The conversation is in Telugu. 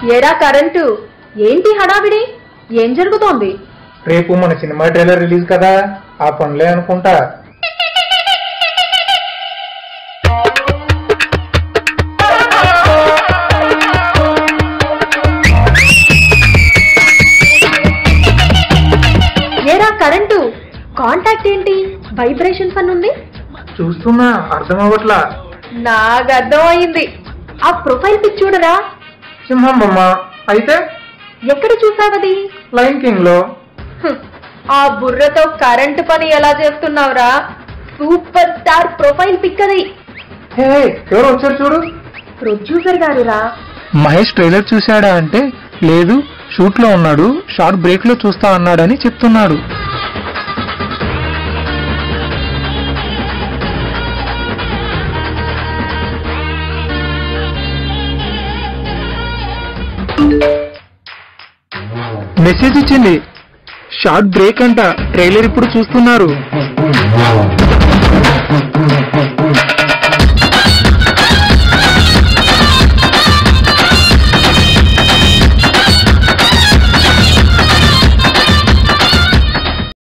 ఏరా కరెంటు ఏంటి హడావిడి ఏం జరుగుతోంది రేపు మన సినిమా ట్రైలర్ రిలీజ్ కదా ఆ పనులే అనుకుంటా ఏరా కరెంటు కాంటాక్ట్ ఏంటి వైబ్రేషన్స్ అని ఉంది చూస్తున్నా అర్థం అవ్వట్లా నాకు అర్థమైంది ఆ ప్రొఫైల్ పిక్ చూడరా సింహం బొమ్మ అయితే ఎక్కడ చూసావది లైన్ కింగ్ లో హ్మ్. ఆ బుర్రతో కరెంటు పని ఎలా చేస్తున్నావురా సూపర్ స్టార్ ప్రొఫైల్ పిక్ అది హే ఎవరు వచ్చారు చూడు ప్రొడ్యూసర్ గారురా మహేష్ ట్రైలర్ చూశాడా అంటే లేదు షూట్ లో ఉన్నాడు షార్ట్ బ్రేక్ లో చూస్తా అన్నాడని చెప్తున్నాడు మెసేజ్ వచ్చింది షార్ట్ బ్రేక్ అంట ట్రైలర్ ఇప్పుడు చూస్తున్నారు